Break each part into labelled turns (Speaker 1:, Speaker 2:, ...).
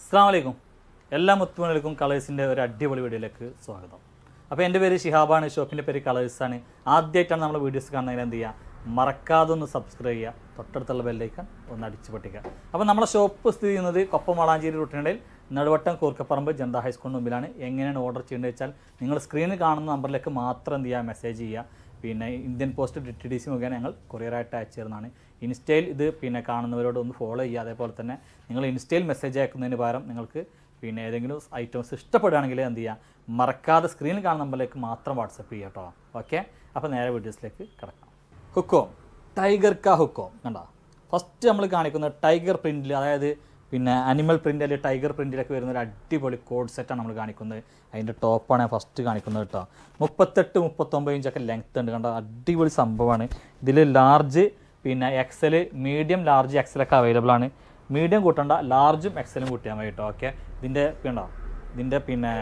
Speaker 1: അസ്സാം വലൈക്കും എല്ലാ മുത്തുമണികൾക്കും കളേഴ്സിൻ്റെ ഒരു അടിപൊളി വീഡിയോയിലേക്ക് സ്വാഗതം അപ്പോൾ എൻ്റെ പേര് ഷിഹാബാണ് ഷോപ്പിൻ്റെ പേര് കളേഴ്സാണ് ആദ്യമായിട്ടാണ് നമ്മൾ വീഡിയോസ് കാണുന്നതിൽ എന്ത് ചെയ്യുക മറക്കാതെ ഒന്ന് സബ്സ്ക്രൈബ് ചെയ്യുക തൊട്ടടുത്തുള്ള ബെല്ലൈക്കൺ ഒന്ന് അടിച്ചു പൊട്ടിക്കുക അപ്പോൾ നമ്മളെ ഷോപ്പ് സ്ഥിതി ചെയ്യുന്നത് കൊപ്പം വളാഞ്ചേരി റൂട്ടിനിടയിൽ നടുവട്ടം കൂർക്കപ്പറമ്പ് ജനതാ ഹൈസ്കൂളിന് മുമ്പിലാണ് എങ്ങനെയാണ് ഓർഡർ ചെയ്യേണ്ടത് വെച്ചാൽ നിങ്ങൾ സ്ക്രീനിൽ കാണുന്ന നമ്പറിലേക്ക് മാത്രം എന്ത് ചെയ്യുക മെസ്സേജ് ചെയ്യുക പിന്നെ Indian post D T D C മുഖേന ഞങ്ങൾ കൊറിയറായിട്ട് അയച്ചു തരുന്നതാണ് ഇൻസ്റ്റയിൽ ഇത് പിന്നെ കാണുന്നവരോട് ഒന്ന് ഫോളോ ചെയ്യുക അതേപോലെ തന്നെ നിങ്ങൾ ഇൻസ്റ്റയിൽ മെസ്സേജ് അയക്കുന്നതിന് പകരം നിങ്ങൾക്ക് പിന്നെ ഏതെങ്കിലും ഐറ്റംസ് ഇഷ്ടപ്പെടുകയാണെങ്കിൽ എന്ത് ചെയ്യുക മറക്കാതെ സ്ക്രീനിൽ കാണുന്ന നമ്പറിലേക്ക് മാത്രം വാട്സപ്പ് ചെയ്യുക കേട്ടോ ഓക്കെ അപ്പോൾ നേരെ വീഡിയോസിലേക്ക് കിടക്കാം ഹുക്കോം ടൈഗർ കാ ഹുക്കോം കണ്ടോ ഫസ്റ്റ് നമ്മൾ കാണിക്കുന്ന ടൈഗർ പ്രിൻറ്റിൽ അതായത് പിന്നെ അനിമൽ പ്രിൻ്റ് അല്ലെങ്കിൽ ടൈഗർ പ്രിൻറ്റിലൊക്കെ വരുന്ന ഒരു അടിപൊളി കോഡ് സെറ്റാണ് നമ്മൾ കാണിക്കുന്നത് അതിൻ്റെ ടോപ്പാണ് ഞാൻ ഫസ്റ്റ് കാണിക്കുന്നത് കേട്ടോ മുപ്പത്തെട്ട് മുപ്പത്തൊമ്പത് ഇഞ്ചൊക്കെ ലെങ്ത് ഉണ്ട് കണ്ടോ അടിപൊളി സംഭവമാണ് ഇതിൽ ലാർജ് പിന്നെ എക്സൽ മീഡിയം ലാർജ് എക്സലൊക്കെ അവൈലബിൾ ആണ് മീഡിയം കൂട്ടണ്ട ലാർജും എക്സലും കൂട്ടിയാൽ മതി കേട്ടോ ഓക്കെ ഇതിൻ്റെ കണ്ടോ ഇതിൻ്റെ പിന്നെ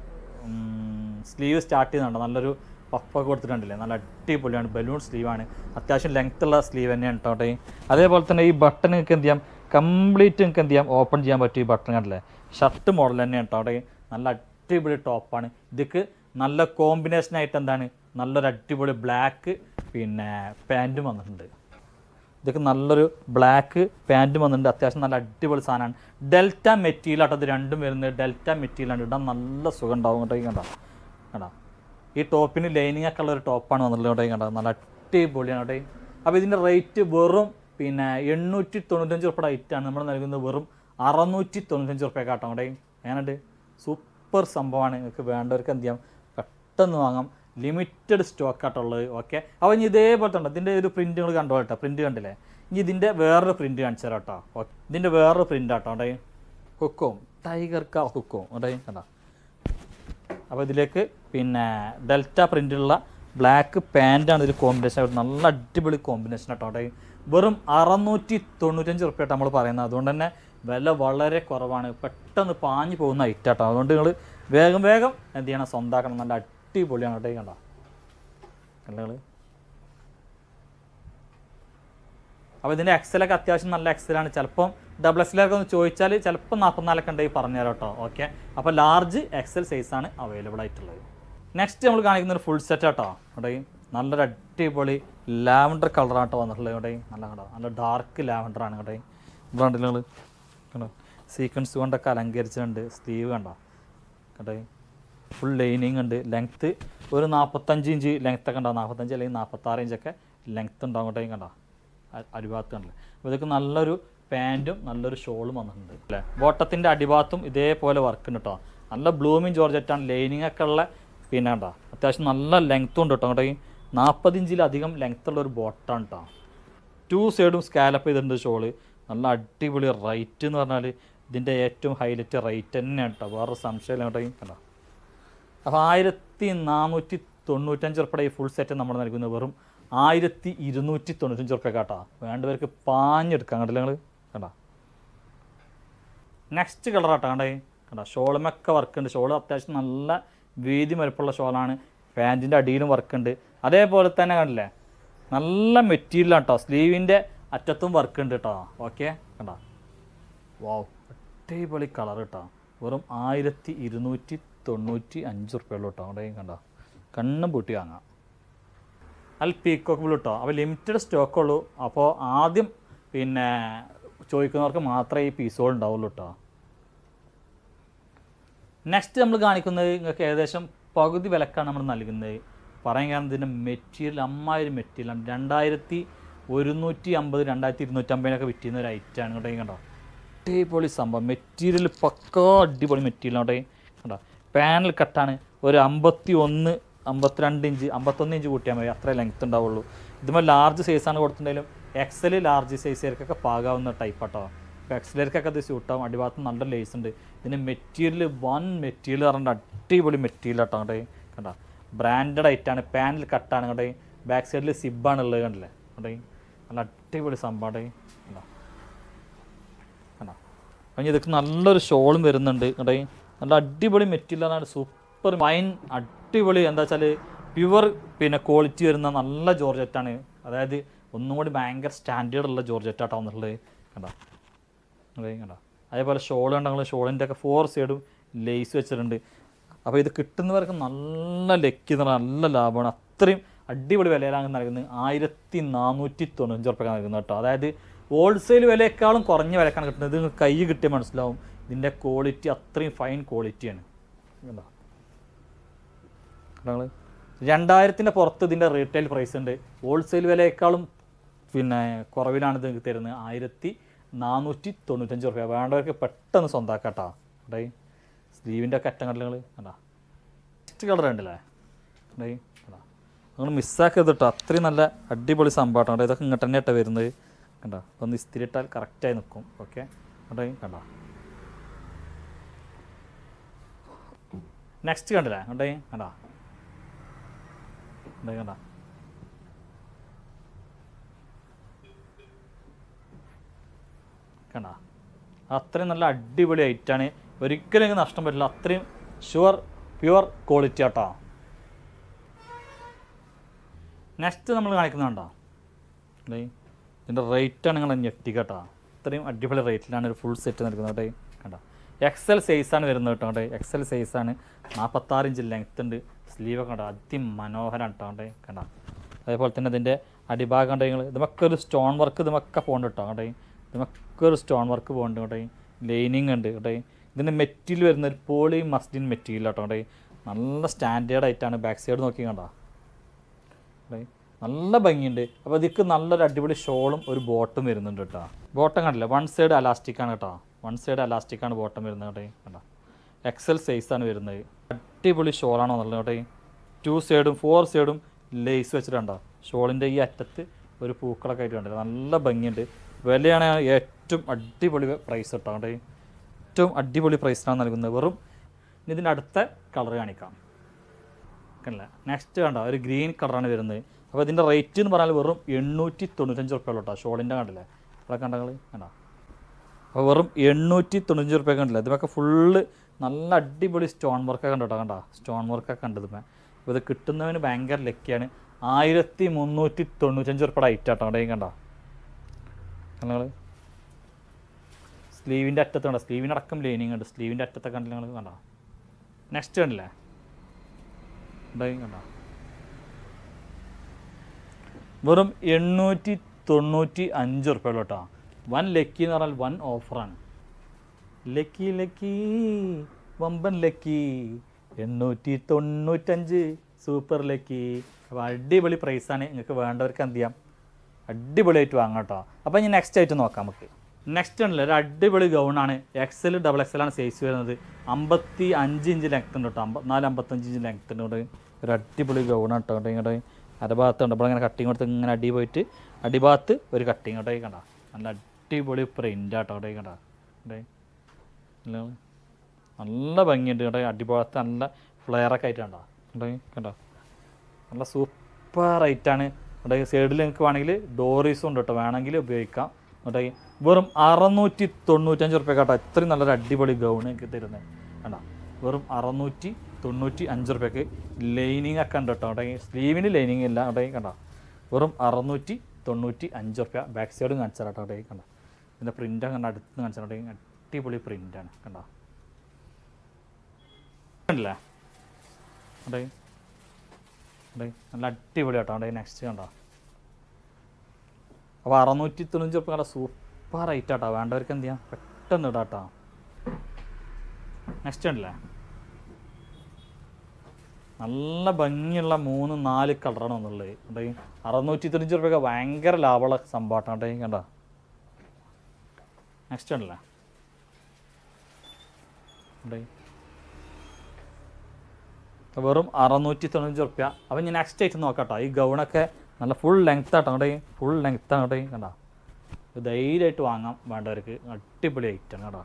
Speaker 1: സ്ലീവ് സ്റ്റാർട്ട് ചെയ്യുന്നുണ്ടോ നല്ലൊരു പഫൊക്കെ കൊടുത്തിട്ടുണ്ടല്ലേ നല്ല അടിപൊളിയാണ് ബലൂൺ സ്ലീവാണ് അത്യാവശ്യം ലെങ്ത് ഉള്ള സ്ലീവ് തന്നെയാണ് കേട്ടോ അവിടെ. അതേപോലെ തന്നെ ഈ ബട്ടൺ നിങ്ങൾക്ക് എന്ത് ചെയ്യാം കംപ്ലീറ്റ് നിങ്ങൾക്ക് എന്ത് ചെയ്യാം ഓപ്പൺ ചെയ്യാൻ പറ്റും ഈ ബട്ടൺ കണ്ടല്ലേ ഷർട്ട് മോഡൽ തന്നെയാണ് കേട്ടോ അവിടെ നല്ല അടിപൊളി ടോപ്പാണ് ഇതൊക്കെ നല്ല കോമ്പിനേഷനായിട്ട് എന്താണ് നല്ലൊരു അടിപൊളി ബ്ലാക്ക് പിന്നെ പാൻറ്റും വന്നിട്ടുണ്ട് ഇതൊക്കെ നല്ലൊരു ബ്ലാക്ക് പാൻറ്റും വന്നിട്ടുണ്ട് അത്യാവശ്യം നല്ല അടിപൊളി സാധനമാണ് ഡെൽറ്റ മെറ്റീരിയൽ ആട്ടോ ഇത് രണ്ടും വരുന്നത് ഡെൽറ്റ മെറ്റീരിയലാണ് ഇടാൻ നല്ല സുഖം ഉണ്ടാവും കേട്ടോ ഈ കണ്ടോ കണ്ടോ ഈ ടോപ്പിന് ലൈനിങ് ഒക്കെ ഉള്ള ഒരു ടോപ്പാണ് വന്നിട്ടുള്ളത് കേട്ടോ ഈ കണ്ടോ നല്ല അടിപൊളിയാണ് കേട്ടോ അപ്പോൾ ഇതിൻ്റെ റേറ്റ് വെറും പിന്നെ എണ്ണൂറ്റി തൊണ്ണൂറ്റഞ്ച് റുപ്യ റേറ്റാണ് നമ്മൾ നൽകുന്നത് വെറും അറുന്നൂറ്റി തൊണ്ണൂറ്റഞ്ച് റുപ്യ കാട്ടോ കേട്ടോ ഞാനുണ്ട് സൂപ്പർ സംഭവമാണ് നിങ്ങൾക്ക് വേണ്ടവർക്ക് എന്ത് ചെയ്യാം പെട്ടെന്ന് വാങ്ങാം ലിമിറ്റഡ് സ്റ്റോക്ക് ആട്ടുള്ളത് ഓക്കെ അപ്പോൾ ഇനി ഇതേപോലത്തെ ഉണ്ട് ഇതിൻ്റെ ഒരു പ്രിൻ്റ് നിങ്ങൾ കണ്ടോ കേട്ടോ പ്രിൻ്റ് കണ്ടില്ലേ ഇനി ഇതിൻ്റെ വേറൊരു പ്രിൻ്റ് കാണിച്ചു തരാം കേട്ടോ ഓക്കെ ഇതിൻ്റെ വേറൊരു പ്രിൻ്റ് ആട്ടോ അവിടെ ഹുക്കോം ടൈഗർ കാ ഹുക്കോം അവിടെ കണ്ടോ അപ്പോൾ ഇതിലേക്ക് പിന്നെ ഡെൽറ്റ പ്രിൻ്റുള്ള ബ്ലാക്ക് പാൻറ്റാണ് ഇതിൽ കോമ്പിനേഷൻ നല്ല അടിപൊളി കോമ്പിനേഷൻ ആട്ടോ അവിടെ വെറും അറുന്നൂറ്റി തൊണ്ണൂറ്റഞ്ച് റുപ്യ നമ്മൾ പറയുന്നത് അതുകൊണ്ട് തന്നെ വില വളരെ കുറവാണ് പെട്ടെന്ന് പാഞ്ഞു പോകുന്ന ഐറ്റം ആട്ടോ അതുകൊണ്ട് നിങ്ങൾ വേഗം വേഗം എന്ത് ചെയ്യണം സ്വന്തമാക്കണം നല്ല അടിപൊളിയാണ് കേട്ടോ ഈ കണ്ടോ കണ്ടോ നിങ്ങൾ അപ്പോൾ ഇതിൻ്റെ എക്സലൊക്കെ അത്യാവശ്യം നല്ല എക്സലാണ് ചിലപ്പം ഡബിൾ എക്സലൊക്കെ ഒന്ന് ചോദിച്ചാൽ ചിലപ്പോൾ നാൽപ്പത്തിനാലൊക്കെ ഉണ്ടെങ്കിൽ പറഞ്ഞുതരാം കേട്ടോ ഓക്കെ അപ്പോൾ ലാർജ് എക്സൽ സൈസാണ് അവൈലബിൾ ആയിട്ടുള്ളത് നെക്സ്റ്റ് നമ്മൾ കാണിക്കുന്ന ഒരു ഫുൾ സെറ്റ് കേട്ടോ ഇവിടെ നല്ലൊരു അടിപൊളി ലാവൻഡർ കളറാട്ടോ വന്നിട്ടുള്ളത് ഇവിടെ നല്ല കണ്ടോ നല്ല ഡാർക്ക് ലാവൻഡറാണ് ഇവിടെ ഇവിടെ കണ്ടില്ല നിങ്ങൾ കണ്ടോ സീക്വൻസ് കൊണ്ടൊക്കെ അലങ്കരിച്ചിട്ടുണ്ട് സ്ലീവ് കണ്ടോ കണ്ടോ ഫുൾ ലൈനിങ് ഉണ്ട് ലെങ്ത്ത് ഒരു നാൽപ്പത്തഞ്ച് ഇഞ്ച് ലെങ്ത്ത് ഒക്കെ ഉണ്ടാവും നാൽപ്പത്തഞ്ച് അല്ലെങ്കിൽ നാൽപ്പത്താറ് ഇഞ്ചൊക്കെ ലെങ്ത്ത് ഉണ്ടാവും കേട്ടോ കണ്ടോ അ- അടിഭാഗത്ത് കണ്ടില്ലേ അപ്പോൾ ഇതൊക്കെ നല്ലൊരു പാൻറ്റും നല്ലൊരു ഷോളും വന്നിട്ടുണ്ട് അല്ലേ ബോട്ടത്തിൻ്റെ അടിഭാഗത്തും ഇതേപോലെ വർക്ക് ഉണ്ട് കേട്ടോ നല്ല ബ്ലൂമിങ് ജോർജറ്റാണ് ലൈനിങ് ഒക്കെ ഉള്ള പിന്നെ കേട്ടോ അത്യാവശ്യം നല്ല ലെങ്ത്തും ഉണ്ട് കേട്ടോ കേട്ടോ ഈ നാൽപ്പത് ഇഞ്ചിലധികം ലെങ്ത്ത് ഉള്ള ഒരു ബോട്ടാണ് കേട്ടോ ടു സൈഡും സ്കാലപ്പ് ചെയ്തിട്ടുണ്ട് ഷോള് നല്ല അടിപൊളി റൈറ്റ് എന്ന് പറഞ്ഞാൽ ഇതിൻ്റെ ഏറ്റവും ഹൈലൈറ്റ് റേറ്റ് തന്നെയാണ് കേട്ടോ വേറെ സംശയമില്ല കേട്ടോ ഈ കണ്ടോ അപ്പോൾ ആയിരത്തി നാനൂറ്റി തൊണ്ണൂറ്റഞ്ച് ഉറുപ്പയുടെ ഈ ഫുൾ സെറ്റ് നമ്മൾ നൽകുന്നത് വെറും ആയിരത്തി ഇരുന്നൂറ്റി തൊണ്ണൂറ്റഞ്ച് ഉറുപ്പ്യ കേട്ടോ വേണ്ടവർക്ക് പാഞ്ഞെടുക്കാം കണ്ടില്ല നിങ്ങൾ കണ്ടോ നെക്സ്റ്റ് കളർ ആട്ടോ കണ്ടേ കണ്ടോ ഷോളുമൊക്കെ വർക്ക് ഉണ്ട് ഷോൾ അത്യാവശ്യം നല്ല വീതി മരുപ്പുള്ള ഷോളാണ് പാൻറ്റിൻ്റെ അടിയിലും വർക്ക് ഉണ്ട് അതേപോലെ തന്നെ കണ്ടില്ലേ നല്ല മെറ്റീരിയൽ കേട്ടോ സ്ലീവിൻ്റെ അറ്റത്തും വർക്ക് ഉണ്ട് കേട്ടോ ഓക്കെ കണ്ടോ വാവ് അടിപൊളി കളർ കേട്ടോ വെറും ആയിരത്തി ഇരുന്നൂറ്റി തൊണ്ണൂറ്റി അഞ്ച് ഉറുപ്പ്യുള്ളൂ കേട്ടോ അവിടെ കണ്ടോ കണ്ണും പൂട്ടി വാങ്ങാം അല്ല പീക്കോക്ക് ബ്ലൂ കേട്ടോ അപ്പോൾ ലിമിറ്റഡ് സ്റ്റോക്ക് ഉള്ളൂ അപ്പോൾ ആദ്യം പിന്നെ ചോദിക്കുന്നവർക്ക് മാത്രമേ ഈ പീസുകൾ ഉണ്ടാവുള്ളൂ കേട്ടോ നെക്സ്റ്റ് നമ്മൾ കാണിക്കുന്നത് നിങ്ങൾക്ക് ഏകദേശം പകുതി വിലക്കാണ് നമ്മൾ നൽകുന്നത് പറയാൻ കാരണം ഇതിൻ്റെ മെറ്റീരിയൽ അമ്മായൊരു മെറ്റീരിയലാണ് രണ്ടായിരത്തി ഒരുന്നൂറ്റി അമ്പത് രണ്ടായിരത്തി ഇരുന്നൂറ്റമ്പതിനൊക്കെ വിറ്റുന്ന ഒരു ഐറ്റമാണ് കേട്ടോ ഈ കണ്ടോ അടിപൊളി സംഭവം മെറ്റീരിയൽ പക്കാ അടിപൊളി മെറ്റീരിയൽ കേട്ടോ ഈ കണ്ടോ പാനൽ കട്ടാണ് ഒരു അമ്പത്തി ഒന്ന് അമ്പത്തിരണ്ട് ഇഞ്ച് അമ്പത്തൊന്ന് ഇഞ്ച് കൂട്ടിയാൽ മതി അത്രേ ലെങ്ത് ഉണ്ടാവുള്ളൂ ഇതുമ്പോൾ ലാർജ് സൈസാണ് കൊടുത്തിട്ടുണ്ടെങ്കിലും എക്സൽ ലാർജ് സൈസുകാർക്കൊക്കെ പാകാവുന്ന ടൈപ്പ് കേട്ടോ ഇപ്പോൾ എക്സലേർക്കൊക്കെ അത് സ്യൂട്ടാവും അടിഭാഗത്ത് നല്ല ലേസ് ഉണ്ട് ഇതിന് മെറ്റീരിയൽ വൺ മെറ്റീരിയൽ പറഞ്ഞിട്ട് അടിപൊളി മെറ്റീരിയൽ കേട്ടോ അങ്ങോട്ടേ കണ്ടോ ബ്രാൻഡഡ് ആയിട്ടാണ് പാനൽ കട്ടാണ് അങ്ങോട്ടേ ബാക്ക് സൈഡിൽ സിബാണ് ഉള്ളത് കണ്ടില്ലേ അങ്ങോട്ടേ നല്ല അടിപൊളി സംഭവം കണ്ടോ കണ്ടോ അപ്പം ഇതൊക്കെ നല്ലൊരു ഷോളും വരുന്നുണ്ട് കണ്ടേ നല്ല അടിപൊളി മെറ്റീരിയലാണ് സൂപ്പർ ഫൈൻ അടിപൊളി എന്താ വെച്ചാൽ പ്യുവർ പിന്നെ ക്വാളിറ്റി വരുന്ന നല്ല ജോർജറ്റാണ് അതായത് ഒന്നും കൂടി ഭയങ്കര സ്റ്റാൻഡേർഡ് ഉള്ള ജോർജറ്റാട്ടോ വന്നിട്ടുള്ളത് കണ്ടോ അതെ കണ്ടോ അതേപോലെ ഷോൾ ഉണ്ടെങ്കിൽ ഷോളിൻ്റെ ഒക്കെ ഫോർ സൈഡും ലേസ് വെച്ചിട്ടുണ്ട് അപ്പോൾ ഇത് കിട്ടുന്നവർക്ക് നല്ല ലക്കി എന്ന് പറഞ്ഞാൽ നല്ല ലാഭമാണ് അത്രയും അടിപൊളി വിലയിലാണ് നൽകുന്നത് ആയിരത്തി നാനൂറ്റി തൊണ്ണൂറ്റഞ്ച് ഉറപ്പൊക്കെ നൽകുന്നത് കേട്ടോ അതായത് ഹോൾസെയിൽ വിലയേക്കാളും കുറഞ്ഞ വിലക്കാണ് കിട്ടുന്നത് ഇത് നിങ്ങൾക്ക് കൈ കിട്ടിയാൽ മനസ്സിലാവും ഇതിൻ്റെ ക്വാളിറ്റി അത്രയും ഫൈൻ ക്വാളിറ്റിയാണ് കണ്ടോ കണ്ടോ നിങ്ങള്? രണ്ടായിരത്തിൻ്റെ പുറത്ത് ഇതിൻ്റെ റീറ്റെയിൽ പ്രൈസ് ഉണ്ട് ഹോൾസെയിൽ വിലയേക്കാളും പിന്നെ കുറവിലാണ് ഇത് നിങ്ങൾക്ക് തരുന്നത് ആയിരത്തി നാനൂറ്റി തൊണ്ണൂറ്റഞ്ച് റുപ്യ വേണ്ടവർക്ക് പെട്ടെന്ന് സ്വന്താക്കാം കേട്ടോ ഇവിടെ സ്ലീവിൻ്റെ ഒക്കെ അറ്റം കണ്ടങ്ങൾ കണ്ടാ നെക്സ്റ്റ് കളർ ഉണ്ടല്ലേ ഇവിടെ കണ്ടാ നിങ്ങൾ മിസ്സാക്കരുത് കേട്ടോ അത്രയും നല്ല അടിപൊളി സംഭവം കേട്ടോ ഇതൊക്കെ ഇങ്ങോട്ട് തന്നെ കേട്ടോ വരുന്നത് കണ്ടോ ഒന്ന് ഇസ്തിരി ഇട്ടാൽ കറക്റ്റായി നിൽക്കും ഓക്കെ അവിടെ കണ്ടോ നെക്സ്റ്റ് കണ്ടില്ലേ കണ്ടേ കണ്ടാ കണ്ടേ കണ്ടാ കണ്ടാ അത്രയും നല്ല അടിപൊളി ഐറ്റാണ് ഒരിക്കലും എനിക്ക് നഷ്ടം പറ്റില്ല അത്രയും ഷുവർ പ്യുവർ ക്വാളിറ്റി ആട്ടോ നെക്സ്റ്റ് നമ്മൾ കാണിക്കുന്നുണ്ടോ ഡേ ഇതിൻ്റെ റേറ്റാണ് നിങ്ങൾ ഞെട്ടിക്കട്ടോ അത്രയും അടിപൊളി റേറ്റിലാണ് ഒരു ഫുൾ സെറ്റ് നിൽക്കുന്നത് കേട്ടോ കണ്ടോ എക്സൽ സൈസാണ് വരുന്നത് കേട്ടോ കേട്ടോ എക്സൽ സൈസാണ് നാൽപ്പത്താറ് ഇഞ്ച് ലെങ്ത് ഉണ്ട് സ്ലീവൊക്കെ കണ്ടോ അതിമനോഹരമാണ് കേട്ടോ കേട്ടോ കണ്ടോ അതേപോലെ തന്നെ ഇതിൻ്റെ അടിഭാഗം കണ്ടോ നിങ്ങൾ ഇതുമൊക്കെ ഒരു സ്റ്റോൺ വർക്ക് ഇതുമൊക്കെ പോകുന്നുണ്ട് കേട്ടോ കേട്ടോ ഇതുമൊക്കെ ഒരു സ്റ്റോൺ വർക്ക് പോകുന്നുണ്ട് കേട്ടോ ലൈനിങ് ഉണ്ട് കേട്ടോ ഇതിൻ്റെ മെറ്റീരിയൽ വരുന്ന ഒരു പോളി മസ്ലിൻ മെറ്റീരിയൽ കേട്ടോ കേട്ടോ നല്ല സ്റ്റാൻഡേർഡ് ആയിട്ടാണ് ബാക്ക് സൈഡ് നോക്കി കണ്ടോ ദേ, നല്ല ഭംഗിയുണ്ട് അപ്പോൾ ഇതിക്ക് നല്ലൊരു അടിപൊളി ഷോളും ഒരു ബോട്ടും വരുന്നുണ്ട് കേട്ടോ ബോട്ടം കണ്ടില്ല വൺ സൈഡ് അലാസ്റ്റിക് ആണ് കേട്ടോ വൺ സൈഡ് അലാസ്റ്റിക് ആണ് ബോട്ടം വരുന്നത് കേട്ടോ കണ്ടോ എക്സൽ സൈസാണ് വരുന്നത് അടിപൊളി ഷോളാണോ നല്ലത് കേട്ടോ ടു സൈഡും ഫോർ സൈഡും ലേസ് വെച്ചിട്ടുണ്ടോ ഷോളിൻ്റെ ഈ അറ്റത്ത് ഒരു പൂക്കളൊക്കെ ആയിട്ട് കണ്ടില്ല നല്ല ഭംഗിയുണ്ട് വിലയാണ് ഏറ്റവും അടിപൊളി പ്രൈസ് കേട്ടോ കേട്ടോ ഏറ്റവും അടിപൊളി പ്രൈസിനാണ് നൽകുന്നത് വെറും ഇനി ഇതിൻ്റെ അടുത്ത കളർ കാണിക്കാം കണ്ടില്ല നെക്സ്റ്റ് കണ്ടോ ഒരു ഗ്രീൻ കളറാണ് വരുന്നത് അപ്പോൾ ഇതിൻ്റെ റേറ്റ് എന്ന് പറഞ്ഞാൽ വെറും എണ്ണൂറ്റി തൊണ്ണൂറ്റഞ്ച് റുപ്യ കേട്ടോ ഷോളിൻ്റെ കണ്ടില്ലേ ഇവിടെ കണ്ടങ്ങൾ കണ്ടോ അപ്പോൾ വെറും എണ്ണൂറ്റി തൊണ്ണൂറ്റഞ്ച് റുപ്യ കണ്ടില്ല ഇതൊക്കെ ഫുള്ള് നല്ല അടിപൊളി സ്റ്റോൺ വർക്കൊക്കെ കണ്ടോ കണ്ടോ സ്റ്റോൺ വർക്കൊക്കെ കണ്ടത് അപ്പോൾ ഇത് കിട്ടുന്നവന് ഭയങ്കര ലക്കിയാണ് ആയിരത്തി മുന്നൂറ്റി തൊണ്ണൂറ്റഞ്ച് റുപ്യ ഐറ്റ് ആട്ടോ അവിടെ കണ്ടോ കണ്ടങ്ങൾ സ്ലീവിൻ്റെ അറ്റത്ത് കണ്ടോ സ്ലീവിൻ്റെ അടക്കം ലൈനിങ് ഉണ്ട് സ്ലീവിൻ്റെ അറ്റത്തൊക്കെ കണ്ടില്ല നിങ്ങൾ കണ്ടോ നെക്സ്റ്റ് കണ്ടില്ലേ ഉണ്ടായി കണ്ടോ വെറും എണ്ണൂറ്റി തൊണ്ണൂറ്റി അഞ്ച് ഉറുപ്പ്യ കേട്ടോ വൺ ലക്കി എന്ന് പറഞ്ഞാൽ വൺ ഓഫറാണ് ലക്കി ലക്കി വമ്പൻ ലക്കി എണ്ണൂറ്റി തൊണ്ണൂറ്റഞ്ച് സൂപ്പർ ലക്കി അപ്പോൾ അടിപൊളി പ്രൈസാണ് നിങ്ങൾക്ക് വേണ്ടവർക്ക് എന്ത് ചെയ്യാം അടിപൊളിയായിട്ട് വാങ്ങാം കേട്ടോ അപ്പോൾ ഇനി നെക്സ്റ്റ് ആയിട്ട് നോക്കാം നമുക്ക് നെക്സ്റ്റ് ഉണ്ടല്ലോ ഒരു അടിപൊളി ഗൗണാണ് എക്സൽ ഡബിൾ എക്സൽ ആണ് സൈസ് വരുന്നത് അമ്പത്തി അഞ്ച് ഇഞ്ച് ലെങ്ത് ഉണ്ട് കേട്ടോ അമ്പത്തിനാല് അമ്പത്തഞ്ച് ഇഞ്ച് ലെങ്ത് ഉണ്ട് ഇവിടെ ഒരു അടിപൊളി ഗൗണാണ് കേട്ടോ ഇങ്ങോട്ട് അരഭാഗത്തുണ്ട് അപ്പോൾ ഇങ്ങനെ കട്ടിങ് കൊടുത്ത് ഇങ്ങനെ അടി പോയിട്ട് അടിഭാഗത്ത് ഒരു കട്ടിങ് കേട്ടോ കണ്ട നല്ല അടിപൊളി പ്രിൻ്റ് ആട്ടോ അവിടെ കണ്ട ഇവിടെ ഇല്ല. നല്ല ഭംഗിയുണ്ട് കേട്ടോ അടിഭാഗത്ത് നല്ല ഫ്ലെയറൊക്കെ ആയിട്ട് കണ്ടോ കണ്ടോ കണ്ടോ നല്ല സൂപ്പർ റൈറ്റാണ് ഇവിടെ സൈഡിൽ നിങ്ങൾക്ക് വേണമെങ്കിൽ ഡോറീസും ഉണ്ട് കേട്ടോ വേണമെങ്കിൽ ഉപയോഗിക്കാം എന്നിട്ട് വെറും അറുന്നൂറ്റി തൊണ്ണൂറ്റഞ്ച് റുപ്യ കേട്ടോ ഇത്രയും നല്ലൊരു അടിപൊളി ഗൗൺ എനിക്ക് തരുന്നത് കണ്ടോ വെറും അറുന്നൂറ്റി തൊണ്ണൂറ്റി അഞ്ച് റുപ്യക്ക് ലൈനിങ് ഒക്കെ ഉണ്ട് കേട്ടോ അവിടെ സ്ലീവിന് ലൈനിങ് ഇല്ല അവിടെ കണ്ടോ വെറും അറുന്നൂറ്റി തൊണ്ണൂറ്റി അഞ്ച് റുപ്യ ബാക്ക് സൈഡും കാണിച്ചാൽ കേട്ടോ അവിടെ കണ്ടോ ഇതിൻ്റെ പ്രിൻ്റ് കണ്ട അടുത്ത് കാണിച്ചാൽ അവിടെ അടിപൊളി പ്രിൻ്റാണ് കണ്ടോ കണ്ടില്ലേ അവിടെ അവിടെ നല്ല അടിപൊളി കേട്ടോ അവിടെ നെക്സ്റ്റ് കണ്ടോ അപ്പോൾ അറുന്നൂറ്റി തൊണ്ണൂറ്റി റുപ്യ കണ്ട സൂപ്പർ റേറ്റ് ആട്ടോ വേണ്ടവർക്ക് എന്ത് ചെയ്യാം പെട്ടെന്ന് ഇടാം കേട്ടോ നെക്സ്റ്റ് ഉണ്ടല്ലേ നല്ല ഭംഗിയുള്ള മൂന്ന് നാല് കളറാണ് വന്നുള്ളത് കേട്ടോ അറുന്നൂറ്റി തൊണ്ണൂറ്റി റുപ്യൊക്കെ ഭയങ്കര ലാഭമുള്ള സംഭവമാണ് കേട്ടോ കണ്ടോ നെക്സ്റ്റ് ഉണ്ടല്ലേ കേട്ടോ അപ്പോൾ വെറും അറുന്നൂറ്റി തൊണ്ണൂറ്റി റുപ്യ അപ്പോൾ ഞാൻ നെക്സ്റ്റ് ആയിട്ട് നോക്കാം കേട്ടോ ഈ ഗൗണൊക്കെ നല്ല ഫുൾ ലെങ്ത് ആട്ടോ കേട്ടോ ഫുൾ ലെങ്ത് ആണ് കേട്ടോ കണ്ടോ ഇത് ധൈര്യമായിട്ട് വാങ്ങാം വേണ്ടവർക്ക് അടിപൊളി ഐറ്റാണ് കേട്ടോ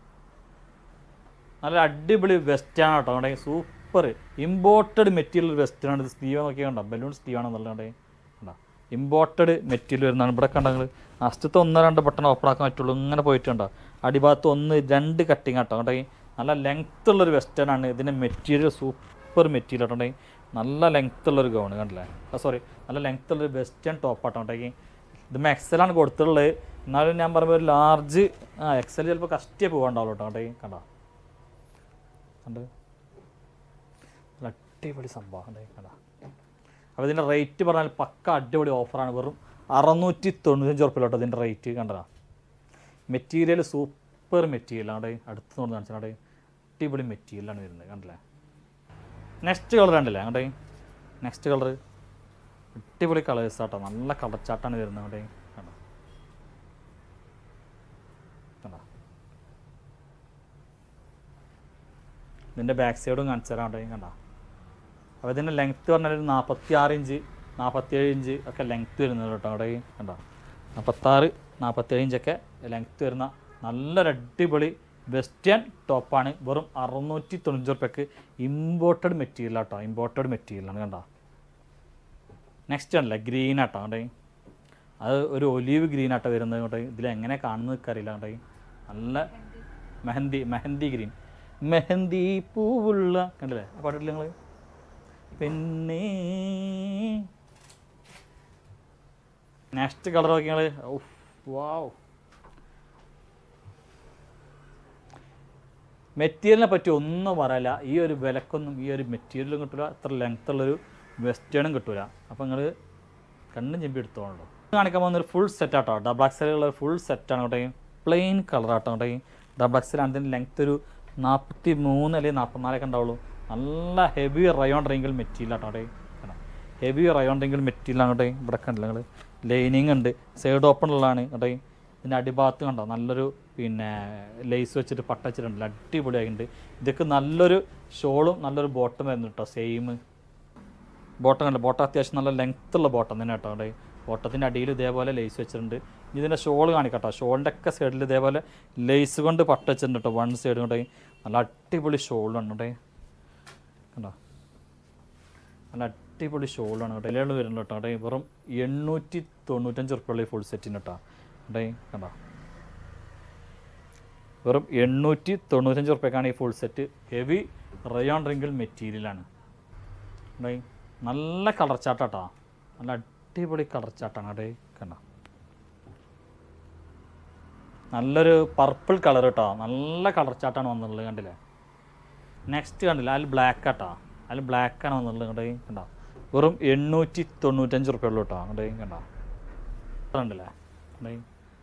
Speaker 1: നല്ല അടിപൊളി വെസ്റ്റാണ് കേട്ടോ അവിടെ സൂപ്പർ ഇമ്പോർട്ടഡ് മെറ്റീരിയൽ വെസ്റ്റാണ് ഇത് സ്ലീവ് നോക്കിയാൽ കണ്ടോ ബലൂൺ സ്ലീവ് ആണെന്നുള്ളത് കണ്ടോ കണ്ടോ ഇമ്പോർട്ടഡ് മെറ്റീരിയൽ വരുന്നതാണ് ഇവിടെ കണ്ടെങ്കിൽ ഫസ്റ്റത്തെ ഒന്നോ രണ്ട് ബട്ടൺ ഓപ്പൺ ആക്കാൻ പറ്റുള്ളൂ ഇങ്ങനെ പോയിട്ടുണ്ടോ അടിഭാഗത്ത് ഒന്ന് രണ്ട് കട്ടിങ് ആട്ടോ കേട്ടോ നല്ല ലെങ്ത് ഉള്ളൊരു വെസ്റ്റേൺ ആണ് ഇതിൻ്റെ മെറ്റീരിയൽ സൂപ്പർ മെറ്റീരിയൽ ആട്ടോ നല്ല ലെങ്ത് ഉള്ളൊരു ഗൗൺ കണ്ടില്ലേ സോറി നല്ല ലെങ്ത് ഉള്ളൊരു വെസ്റ്റേൺ ടോപ്പ് ആട്ടോ കേട്ടോ ഇത് മാക്സലാണ് കൊടുത്തിട്ടുള്ളത് എന്നാലും ഞാൻ പറയുമ്പോൾ ഒരു ലാർജ് ആ എക്സൽ ചിലപ്പോൾ കഷ്ടിയേ പോകാണ്ടാവുള്ളൂ കേട്ടോ കണ്ടേ കണ്ട കണ്ട് നല്ല അടിപൊളി സംഭവം കണ്ടേ കണ്ട അപ്പോൾ ഇതിൻ്റെ റേറ്റ് പറഞ്ഞാൽ പക്ക അടിപൊളി ഓഫറാണ് വെറും അറുന്നൂറ്റി തൊണ്ണൂറ്റഞ്ച് ഉറപ്പില്ല കേട്ടോ ഇതിൻ്റെ റേറ്റ് കണ്ടതാ മെറ്റീരിയൽ സൂപ്പർ മെറ്റീരിയലാണ് അവിടെ അടുത്ത് നോക്കി കാണിച്ചാൽ അവിടെ അടിപൊളി മെറ്റീരിയലാണ് വരുന്നത് കണ്ടില്ലേ നെക്സ്റ്റ് കളർ കണ്ടില്ലേ അങ്ങോട്ടേ നെക്സ്റ്റ് കളർ അടിപൊളി കളേഴ്സ് ആട്ടോ നല്ല കളർ ചാട്ടാണ് വരുന്നത് അങ്ങോട്ടേ കണ്ടോ കണ്ടോ ഇതിൻ്റെ ബാക്ക് സൈഡും കാണിച്ചു തരാം അങ്ങോട്ടേ കണ്ടോ അപ്പോൾ ഇതിൻ്റെ ലെങ്ത്ത് പറഞ്ഞാൽ ഒരു നാൽപ്പത്തി ആറ് ഇഞ്ച് നാൽപ്പത്തിയേഴ് ഇഞ്ച് ഒക്കെ ലെങ്ത്ത് വരുന്നത് കേട്ടോ അവിടെ കണ്ടോ നാൽപ്പത്താറ് നാൽപ്പത്തേഴ് ഇഞ്ചൊക്കെ ലെങ്ത്ത് വരുന്ന നല്ലൊരു അടിപൊളി വെസ്റ്റേൺ ടോപ്പാണ് വെറും അറുന്നൂറ്റി തൊണ്ണൂറ്റി റുപ്യക്ക് ഇമ്പോർട്ടഡ് മെറ്റീരിയൽ ആട്ടോ ഇമ്പോർട്ടഡ് മെറ്റീരിയലാണ് കണ്ടോ നെക്സ്റ്റ് ആണല്ലേ ഗ്രീൻ ആട്ടോ അവിടെ അത് ഒരു ഒലീവ് ഗ്രീൻ ആട്ടോ വരുന്നത് കൊണ്ട് ഇതിൽ എങ്ങനെ കാണുന്നത് അറിയില്ല അവിടെ നല്ല മെഹന്തി മെഹന്തി ഗ്രീൻ മെഹന്തി പൂവുള്ള കണ്ടില്ലേ ആ പാട്ടില്ല നിങ്ങൾ പിന്നെ നെക്സ്റ്റ് കളർ നോക്കി നിങ്ങൾ വാവ് മെറ്റീരിയലിനെ പറ്റി ഒന്നും പറയില്ല ഈ ഒരു വിലക്കൊന്നും ഈ ഒരു മെറ്റീരിയലും കിട്ടില്ല അത്ര ലെങ്ത് ഉള്ളൊരു വെസ്റ്റേണും കിട്ടില്ല അപ്പോൾ നിങ്ങൾ കണ്ണും ചെമ്പി എടുത്തോളൂ കാണിക്കാൻ പോകുന്ന ഒരു ഫുൾ സെറ്റ് ആട്ടോ ഡബിൾ എക്സലുള്ള ഒരു ഫുൾ സെറ്റാണ് കേട്ടോ പ്ലെയിൻ കളർ ആട്ടോ കേട്ടോ ഡബിൾ എക്സലാണ് അതിൻ്റെ ലെങ്ത് ഒരു നാൽപ്പത്തി മൂന്ന് അല്ലെങ്കിൽ നാൽപ്പത്തിനാലൊക്കെ ഉണ്ടാവുള്ളൂ നല്ല ഹെവി റയോൺ റിങ്കിൾ മെറ്റീരിയൽ ആട്ടോ കേട്ടോ ഹെവി റയോൺ റിങ്കിൾ മെറ്റീരിയൽ ആണ് ഇവിടെ കണ്ടില്ല നിങ്ങൾ ലൈനിങ് ഉണ്ട് സൈഡ് ഓപ്പൺ ഉള്ളതാണ് കേട്ടോ ഇതിൻ്റെ അടിഭാഗത്ത് കണ്ടോ നല്ലൊരു പിന്നെ ലേസ് വെച്ചിട്ട് പട്ട വെച്ചിട്ടുണ്ട് അടിപൊളിയായിട്ടുണ്ട് ഇതൊക്കെ നല്ലൊരു ഷോളും നല്ലൊരു ബോട്ടം വരുന്നു കേട്ടോ സെയിം ബോട്ടം കണ്ടോ ബോട്ടം അത്യാവശ്യം നല്ല ലെങ്ത് ഉള്ള ബോട്ടം തന്നെ കേട്ടോ അവിടെ ബോട്ടത്തിൻ്റെ അടിയിൽ ഇതേപോലെ ലേസ് വെച്ചിട്ടുണ്ട് ഇനി ഇതിൻ്റെ ഷോൾ കാണിക്കട്ടോ ഷോളിൻ്റെ ഒക്കെ സൈഡിൽ ഇതേപോലെ ലേസ് കൊണ്ട് പട്ട വെച്ചിട്ടുണ്ട് കേട്ടോ വൺ സൈഡ് കൊണ്ട് നല്ല അടിപൊളി ഷോളാണ് കേട്ടോ കണ്ടോ നല്ല അടിപൊളി ഷോളാണ് കേട്ടോ ഇലകൾ വരുന്നുണ്ട് കേട്ടോ അവിടെ വെറും എണ്ണൂറ്റി തൊണ്ണൂറ്റഞ്ച് ഉറുപ്പുള്ള ഈ ഫുൾ സെറ്റിന് കേട്ടോ അവിടെ കണ്ടോ വെറും എണ്ണൂറ്റി തൊണ്ണൂറ്റഞ്ച് ഉറുപ്പ്യക്കാണ് ഈ full set heavy rayon wrinkle മെറ്റീരിയലാണ് അവിടെ നല്ല കളർ ചാട്ടാട്ടോ നല്ല അടിപൊളി കളർ ചാട്ടാണ് അവിടെ കണ്ടോ നല്ലൊരു പർപ്പിൾ കളർ കേട്ടോ നല്ല കളർ ചാട്ടാണ് വന്നിട്ടുള്ളത് കണ്ടില്ലേ നെക്സ്റ്റ് കണ്ടില്ല അതിൽ ബ്ലാക്ക് ആട്ടോ അതിൽ ബ്ലാക്കാണ് വന്നിട്ടുള്ളത് കണ്ടേ കണ്ടോ വെറും എണ്ണൂറ്റി തൊണ്ണൂറ്റഞ്ച് റുപ്യ ഉള്ളൂ കേട്ടോ കണ്ടേ കണ്ടോ കണ്ടില്ലേ കണ്ടേ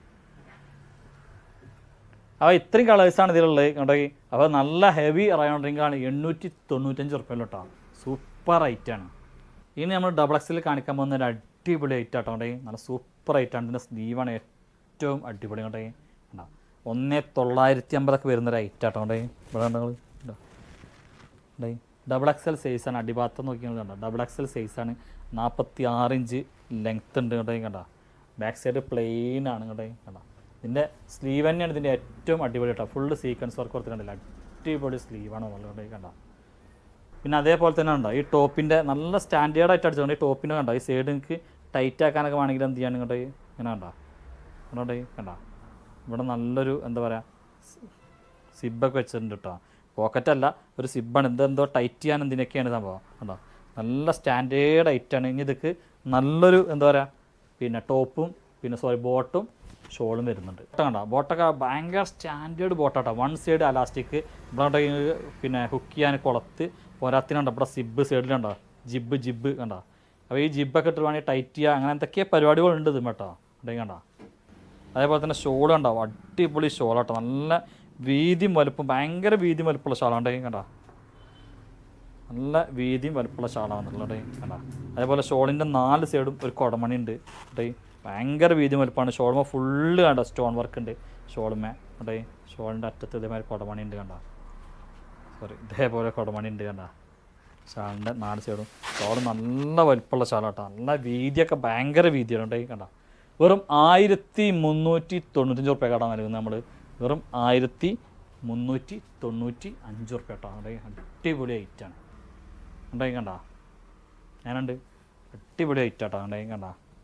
Speaker 1: അപ്പോൾ ഇത്രയും കളേഴ്സാണ് ഇതിലുള്ളത് കണ്ടോ അപ്പോൾ നല്ല ഹെവി റയോൺ റിംഗാണ് എണ്ണൂറ്റി തൊണ്ണൂറ്റഞ്ച് റുപ്യ കേട്ടോ സൂപ്പർ ഐറ്റാണ് ഇനി നമ്മൾ ഡബിൾ എക്സിൽ കാണിക്കാൻ പോകുന്ന ഒരു അടിപൊളി ഐറ്റ് ആട്ടോ കണ്ടേ നല്ല സൂപ്പർ ഐറ്റാണ് ഇതിൻ്റെ സ്ലീവാണ് ഏറ്റവും അടിപൊളി കണ്ടേ കണ്ടോ ഒന്നേ തൊള്ളായിരത്തി അമ്പതൊക്കെ വരുന്നൊരു ഐറ്റ് ആട്ടോ കണ്ടേ ഇവിടെ കണ്ടോ നിങ്ങൾ കണ്ടോ ഡേ ഡബിൾ എക്സൽ സൈസാണ് അടിഭാഗത്ത് നോക്കിയാൽ കണ്ട ഡബിൾ എക്സൽ സൈസാണ് നാൽപ്പത്തി ആറ് ഇഞ്ച് ലെങ്ത് ഉണ്ട് കേട്ടോ കണ്ട ബാക്ക് സൈഡ് പ്ലെയിൻ ആണ് കേട്ടോ കണ്ട ഇതിൻ്റെ സ്ലീവ് തന്നെയാണ് ഇതിൻ്റെ ഏറ്റവും അടിപൊളി കേട്ടോ ഫുള്ള് സീക്വൻസ് വർക്ക് കൊടുത്തിട്ടുണ്ടല്ലോ അടിപൊളി സ്ലീവാണ് നല്ലത് കണ്ട പിന്നെ അതേപോലെ തന്നെ ഉണ്ടോ ഈ ടോപ്പിൻ്റെ നല്ല സ്റ്റാൻഡേർഡ് ആയിട്ട് അടിച്ചുകൊണ്ട് ഈ ടോപ്പിൻ്റെ കണ്ടോ ഈ സൈഡ് നിങ്ങൾക്ക് ടൈറ്റ് ആക്കാനൊക്കെ വേണമെങ്കിൽ എന്ത് ചെയ്യാൻ കേട്ടോ ഇങ്ങനെ കണ്ടോ കണ്ടോ കണ്ട ഇവിടെ നല്ലൊരു എന്താ പറയുക സിബൊക്കെ വെച്ചിട്ടുണ്ട് കേട്ടോ പോക്കറ്റ് അല്ല ഒരു സിബാണ് ഇതെന്തോ ടൈറ്റ് ചെയ്യാൻ എന്തിനൊക്കെയാണ് സംഭവം കണ്ടോ നല്ല സ്റ്റാൻഡേർഡ് ഐറ്റാണ് ഇനി ഇതൊക്കെ നല്ലൊരു എന്താ പറയുക പിന്നെ ടോപ്പും പിന്നെ സോറി ബോട്ടും ഷോളും വരുന്നുണ്ട് ബോട്ടം കണ്ടോ ബോട്ടൊക്കെ ഭയങ്കര സ്റ്റാൻഡേർഡ് ബോട്ടാട്ടോ വൺ സൈഡ് അലാസ്റ്റിക് ഇവിടെ പിന്നെ ഹുക്ക് ചെയ്യാൻ കുളത്ത് പോരാത്തിനുണ്ടോ ഇവിടെ സിബ് സൈഡിലുണ്ടോ ജിബ് ജിബ് കണ്ടോ അപ്പോൾ ഈ ജിബൊക്കെ ഇട്ട് വേണമെങ്കിൽ ടൈറ്റ് ചെയ്യുക അങ്ങനെ എന്തൊക്കെ പരിപാടികളുണ്ട് ഇത് കേട്ടോ ഉണ്ടെങ്കിൽ കണ്ടോ അതേപോലെ തന്നെ ഷോൾ ഉണ്ടാവും അടിപൊളി ഷോളാട്ടോ നല്ല വീതിയും വലുപ്പം ഭയങ്കര വീതിയും വലുപ്പമുള്ള ഷാളാണ് കണ്ട നല്ല വീതിയും വലുപ്പമുള്ള ഷാളാണെന്നുള്ളത് കണ്ട അതേപോലെ ഷോളിൻ്റെ നാല് സൈഡും ഒരു കുടമണി ഉണ്ട് കേട്ടോ ഭയങ്കര വീതിയും വലുപ്പമാണ് ഷോൾമ ഫുള്ള് കണ്ട സ്റ്റോൺ വർക്ക് ഉണ്ട് ഷോൾമേ കേട്ടോ ഷോളിൻ്റെ അറ്റത്ത് ഇതേമാതിരി കുടമണി ഉണ്ട് കണ്ട സോറി ഇതേപോലെ കുടമണി ഉണ്ട് കണ്ട ഷാളിൻ്റെ നാല് സൈഡും ഷോൾ നല്ല വലുപ്പമുള്ള ഷാളാട്ടോ നല്ല വീതിയൊക്കെ ഭയങ്കര വീതിയാണ് കേട്ടോ കണ്ട വെറും ആയിരത്തി മുന്നൂറ്റി തൊണ്ണൂറ്റഞ്ച് റുപ്യ കടാൻ നൽകുന്നത് നമ്മൾ വെറും ആയിരത്തി മുന്നൂറ്റി തൊണ്ണൂറ്റി അഞ്ച് റുപ്യ കേട്ടോ അവിടെ അടിപൊളി ഐറ്റാണ് ഉണ്ടായി കണ്ട ഞാനുണ്ട് അടിപൊളി ഐറ്റ് കേട്ടോ ഉണ്ടായി കണ്ട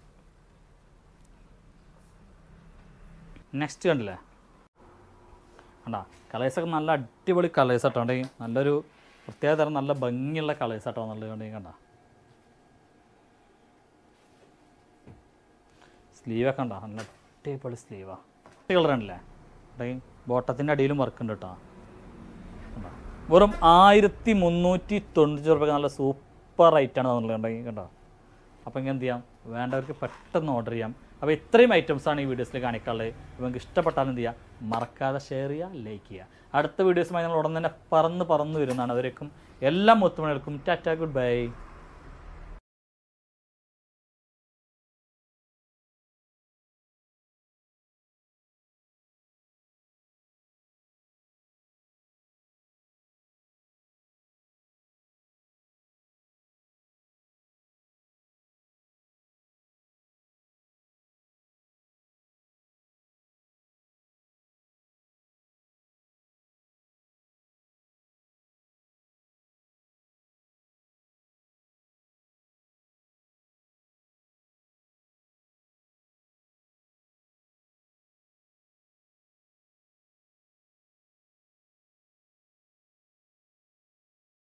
Speaker 1: നെക്സ്റ്റ് കണ്ടില്ലേ കണ്ട കളേഴ്സൊക്കെ നല്ല അടിപൊളി കളേഴ്സ് ആട്ടോ ഉണ്ടെങ്കിൽ നല്ലൊരു പ്രത്യേക തരം നല്ല ഭംഗിയുള്ള കളേഴ്സ് ആട്ടോ നല്ലത് ഉണ്ടെങ്കിൽ കണ്ട സ്ലീവൊക്കെ ഉണ്ടോ നല്ല അടിപൊളി സ്ലീവാ കളറാണല്ലേ ബോട്ടത്തിൻ്റെ അടിയിലും വർക്ക് ഉണ്ട് കേട്ടോ കണ്ടോ? വെറും ആയിരത്തി മുന്നൂറ്റി തൊണ്ണൂറ്റി രൂപ നല്ല സൂപ്പർ റേറ്റാണ് തന്നിട്ടുണ്ടെങ്കിൽ കണ്ടോ അപ്പോൾ ഇങ്ങനെ എന്ത് ചെയ്യാം വേണ്ടവർക്ക് പെട്ടെന്ന് ഓർഡർ ചെയ്യാം അപ്പോൾ ഇത്രയും ഐറ്റംസാണ് ഈ വീഡിയോസിൽ കാണിക്കാനുള്ളത് അപ്പോൾ നിങ്ങൾക്ക് ഇഷ്ടപ്പെട്ടാൽ എന്ത് ചെയ്യുക മറക്കാതെ ഷെയർ ചെയ്യുക ലൈക്ക് ചെയ്യുക അടുത്ത വീഡിയോസുമായി നമ്മൾ ഉടൻ തന്നെ പറന്ന് പറന്ന് വരുന്നതാണ് അവരേക്കും എല്ലാ മുത്തുമണികൾക്കും ടാറ്റ ഗുഡ് ബൈ